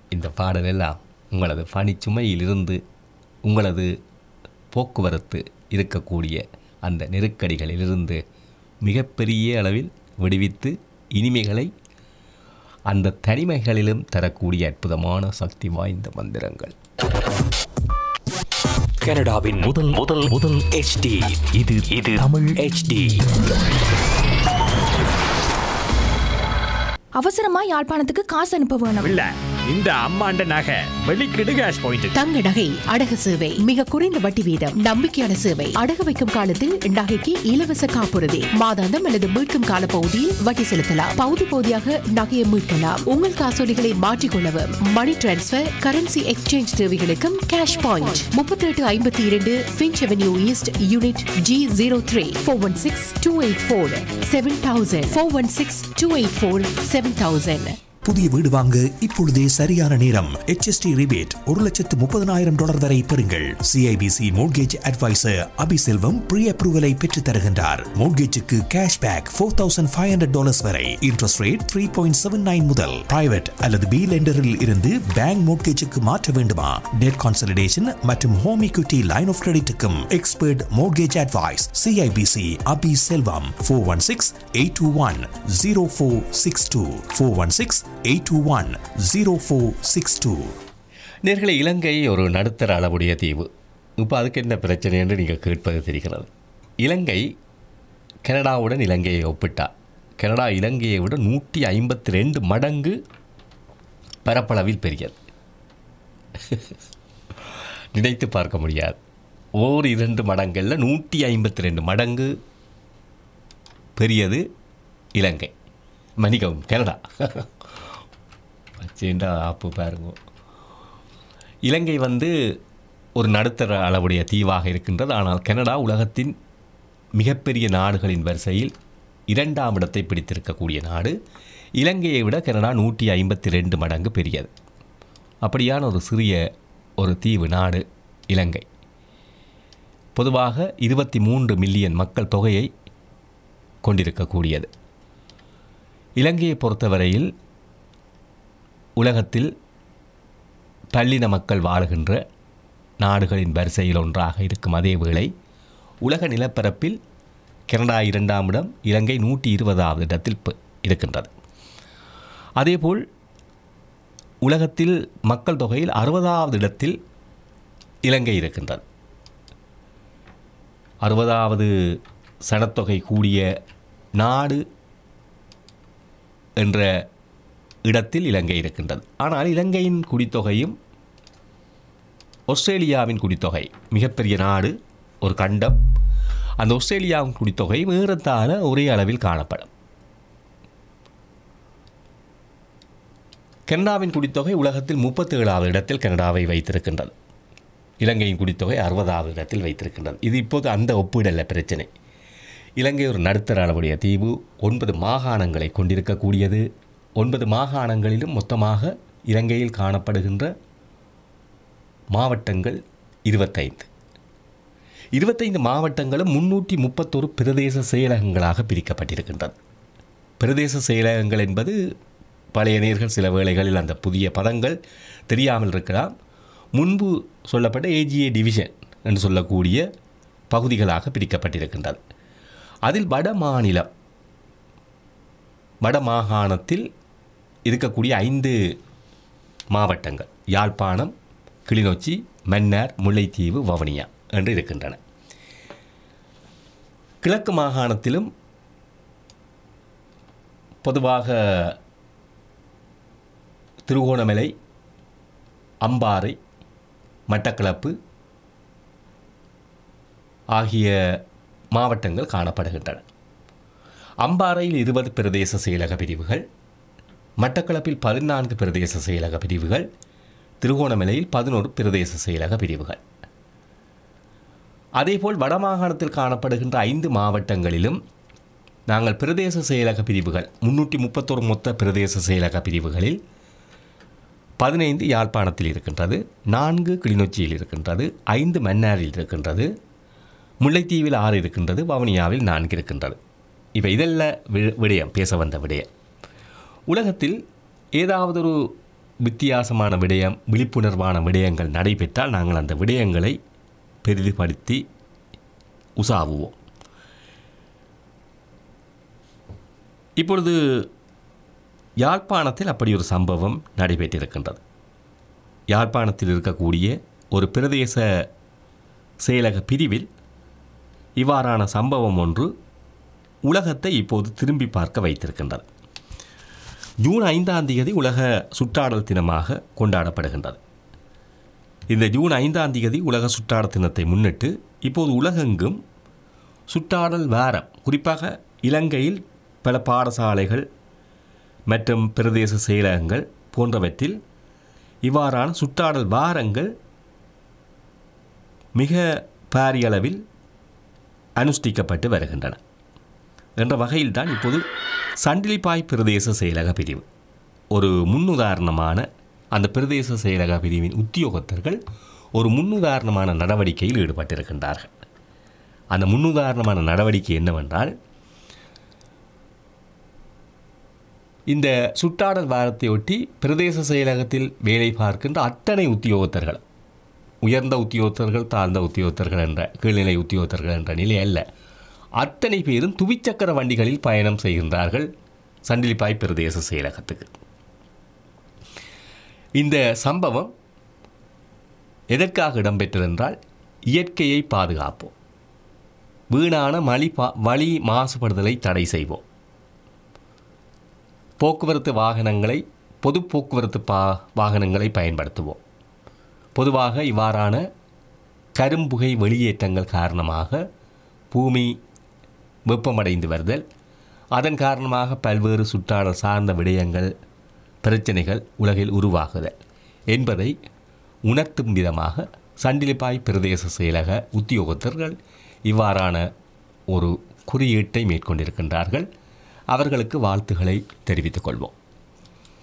இந்த பாடல் எல்லாம் உங்களது பணிச்சுமையிலிருந்து உங்களது போக்குவரத்து இருக்கக்கூடிய அந்த நெருக்கடிகளிலிருந்து மிகப்பெரிய அளவில் விடுவித்து இனிமைகளை அந்த தனிமைகளிலும் தரக்கூடிய அற்புதமான சக்தி வாய்ந்த மந்திரங்கள் கனடாவின் முதல் முதல் முதல் HD இது இது தமிழ் HD அவசரமா யாழ்ப்பாணத்துக்கு காசு அனுப்ப வேணும் இல்ல இந்த அம்மாண்ட நகை வெளிக்கிடு கேஷ் பாயிண்ட் தங்க நகை அடகு சேவை மிக குறைந்த வட்டி வீதம் நம்பிக்கையான சேவை அடகு வைக்கும் காலத்தில் நகைக்கு இலவச காப்புறுதி மாதாந்தம் அல்லது மீட்கும் கால பகுதியில் வட்டி செலுத்தலாம் பகுதி பகுதியாக நகையை மீட்கலாம் உங்கள் காசோலிகளை மாற்றிக்கொள்ளவும் மணி டிரான்ஸ்பர் கரன்சி எக்ஸ்சேஞ்ச் தேவைகளுக்கும் கேஷ் பாயிண்ட் முப்பத்தி எட்டு ஐம்பத்தி இரண்டு Finch avenue east unit G zero three four one six two eight four seven thousand four one six two eight four seven thousand புதிய வீடு வாங்க இப்பொழுதே சரியான நேரம் HST ரிபேட் ஒரு லட்சத்து முப்பதனாயிரம் டாலர் வரை பெறுங்கள் CIBC mortgage adviser Abiselvam pre அப்ரூவலை பெற்று தருகின்றார் மோட்கேஜுக்கு cash back four thousand five hundred dollars வரை interest rate three point seven nine முதல் பிரைவேட் அல்லது பி லெண்டரில் இருந்து பேங்க் மோட்கேஜுக்கு மாற்ற வேண்டுமா டெட் கான்சல்டேஷன் மற்றும் ஹோம் equity லைன் ஆஃப் கிரெடிட்டுக்கும் expert mortgage advice CIBC Abi Selvam four one six eight two one zero four six two four one six eight two one zero four six two நேர்களை இலங்கை ஒரு நடுத்தர அளவுடைய தீவு இப்போ அதுக்கு என்ன பிரச்சனை என்று நீங்கள் கேட்பது தெரிகிறது இலங்கை கனடாவுடன் இலங்கையை ஒப்பிட்டா கனடா இலங்கையை விட நூற்றி ஐம்பத்தி ரெண்டு மடங்கு பரப்பளவில் பெரியது நினைத்து பார்க்க முடியாது ஓர் இரண்டு மடங்களில் நூற்றி ஐம்பத்தி ரெண்டு மடங்கு பெரியது இலங்கை மன்னிக்கவும் கனடா வச்சேன்டா ஆப்பு பாருங்க இலங்கை வந்து ஒரு நடுத்தர அளவுடைய தீவாக இருக்கின்றது ஆனால் கனடா உலகத்தின் மிகப்பெரிய நாடுகளின் வரிசையில் இரண்டாம் இடத்தை பிடித்திருக்கக்கூடிய நாடு இலங்கையை விட கனடா நூற்றி ஐம்பத்தி ரெண்டு மடங்கு பெரியது அப்படியான ஒரு சிறிய ஒரு தீவு நாடு இலங்கை பொதுவாக இருபத்தி மூன்று மில்லியன் மக்கள் தொகையை கொண்டிருக்கக்கூடியது இலங்கையை பொறுத்தவரையில் உலகத்தில் பல்லின மக்கள் வாழுகின்ற நாடுகளின் வரிசையில் ஒன்றாக இருக்கும் அதே வேளை உலக நிலப்பரப்பில் கனடா இரண்டாம் இடம் இலங்கை நூற்றி இருபதாவது இடத்தில் ப- இருக்கின்றது அதேபோல் உலகத்தில் மக்கள் தொகையில் அறுபதாவது இடத்தில் இலங்கை இருக்கின்றது அறுபதாவது சனத்தொகை கூடிய நாடு என்ற இடத்தில் இலங்கை இருக்கின்றது ஆனால் இலங்கையின் குடித்தொகையும் ஆஸ்திரேலியாவின் குடித்தொகை மிகப்பெரிய நாடு ஒரு கண்டம் அந்த ஆஸ்திரேலியாவின் குடித்தொகை ஏறத்தாழ ஒரே அளவில் காணப்படும் கனடாவின் குடித்தொகை உலகத்தில் முப்பத்தேழாவது இடத்தில் கனடாவை வைத்திருக்கின்றது இலங்கையின் குடித்தொகை அறுபதாவது இடத்தில் வைத்திருக்கின்றது இது இப்போது அந்த ஒப்பீடல்ல பிரச்சனை இலங்கை ஒரு நடுத்தர அளவுடைய தீவு ஒன்பது மாகாணங்களை கொண்டிருக்கக்கூடியது ஒன்பது மாகாணங்களிலும் மொத்தமாக இலங்கையில் காணப்படுகின்ற மாவட்டங்கள் இருபத்தைந்து இருபத்தைந்து மாவட்டங்களும் முன்னூற்றி முப்பத்தொரு பிரதேச செயலகங்களாக பிரிக்கப்பட்டிருக்கின்றது பிரதேச செயலகங்கள் என்பது பழைய நேர்கள் சில வேளைகளில் அந்த புதிய பதங்கள் தெரியாமல் இருக்கலாம் முன்பு சொல்லப்பட்ட ஏஜிஏ டிவிஷன் என்று சொல்லக்கூடிய பகுதிகளாக பிரிக்கப்பட்டிருக்கின்றது அதில் வட மாநிலம் வட மாகாணத்தில் இருக்கக்கூடிய ஐந்து மாவட்டங்கள் யாழ்ப்பாணம் கிளிநொச்சி மன்னார் முல்லைத்தீவு வவுனியா என்று இருக்கின்றன கிழக்கு மாகாணத்திலும் பொதுவாக திருகோணமலை அம்பாறை மட்டக்களப்பு ஆகிய மாவட்டங்கள் காணப்படுகின்றன அம்பாறையில் இருபது பிரதேச செயலக பிரிவுகள் மட்டக்களப்பில் பதினான்கு பிரதேச செயலக பிரிவுகள் திருகோணமலையில் பதினோரு பிரதேச செயலக பிரிவுகள் அதேபோல் வடமாகாணத்தில் காணப்படுகின்ற ஐந்து மாவட்டங்களிலும் நாங்கள் பிரதேச செயலக பிரிவுகள் முன்னூற்றி முப்பத்தொரு மொத்த பிரதேச செயலக பிரிவுகளில் பதினைந்து யாழ்ப்பாணத்தில் இருக்கின்றது நான்கு கிளிநொச்சியில் இருக்கின்றது ஐந்து மன்னாரில் இருக்கின்றது முல்லைத்தீவில் ஆறு இருக்கின்றது வவுனியாவில் நான்கு இருக்கின்றது இப்போ இதெல்லாம் வி- விடயம் பேச வந்த விடயம் உலகத்தில் ஏதாவது ஒரு வித்தியாசமான விடயம் விழிப்புணர்வான விடயங்கள் நடைபெற்றால் நாங்கள் அந்த விடயங்களை பெரிதுபடுத்தி உசாவுவோம் இப்பொழுது யாழ்ப்பாணத்தில் அப்படி ஒரு சம்பவம் நடைபெற்றிருக்கின்றது யாழ்ப்பாணத்தில் இருக்கக்கூடிய ஒரு பிரதேச செயலக பிரிவில் இவ்வாறான சம்பவம் ஒன்று உலகத்தை இப்போது திரும்பி பார்க்க வைத்திருக்கின்றது ஜூன் ஐந்தாம் தேதி உலக சுற்றாடல் தினமாக கொண்டாடப்படுகின்றது இந்த ஜூன் ஐந்தாம் தேதி உலக சுற்றாடல் தினத்தை முன்னிட்டு இப்போது உலகெங்கும் சுற்றாடல் வாரம் குறிப்பாக இலங்கையில் பல பாடசாலைகள் மற்றும் பிரதேச செயலகங்கள் போன்றவற்றில் இவ்வாறான சுற்றாடல் வாரங்கள் மிக பாரிய அளவில் அனுஷ்டிக்கப்பட்டு வருகின்றன என்ற வகையில்தான் இப்போது சண்டிலிப்பாய் பிரதேச செயலக பிரிவு ஒரு முன்னுதாரணமான அந்த பிரதேச செயலக பிரிவின் உத்தியோகத்தர்கள் ஒரு முன்னுதாரணமான நடவடிக்கையில் ஈடுபட்டிருக்கின்றார்கள் அந்த முன்னுதாரணமான நடவடிக்கை என்னவென்றால் இந்த சுற்றாடல் வாரத்தையொட்டி பிரதேச செயலகத்தில் வேலை பார்க்கின்ற அத்தனை உத்தியோகத்தர்கள் உயர்ந்த உத்தியோகத்தர்கள் தாழ்ந்த உத்தியோகத்தர்கள் என்ற கீழ்நிலை உத்தியோகத்தர்கள் என்ற நிலை அல்ல அத்தனை பேரும் துவிச்சக்கர வண்டிகளில் பயணம் செய்கின்றார்கள் சண்டிலிப்பாய் பிரதேச செயலகத்துக்கு இந்த சம்பவம் எதற்காக இடம்பெற்றதென்றால் இயற்கையை பாதுகாப்போம் வீணான மலி பா வழி மாசுபடுதலை தடை செய்வோம் போக்குவரத்து வாகனங்களை பொது போக்குவரத்து பா வாகனங்களை பயன்படுத்துவோம் பொதுவாக இவ்வாறான கரும்புகை வெளியேற்றங்கள் காரணமாக பூமி வெப்பமடைந்து வருதல் அதன் காரணமாக பல்வேறு சுற்றாடல் சார்ந்த விடயங்கள் பிரச்சனைகள் உலகில் உருவாகுதல் என்பதை உணர்த்தும் விதமாக சண்டிலிப்பாய் பிரதேச செயலக உத்தியோகத்தர்கள் இவ்வாறான ஒரு குறியீட்டை மேற்கொண்டிருக்கின்றார்கள் அவர்களுக்கு வாழ்த்துக்களை தெரிவித்துக் கொள்வோம்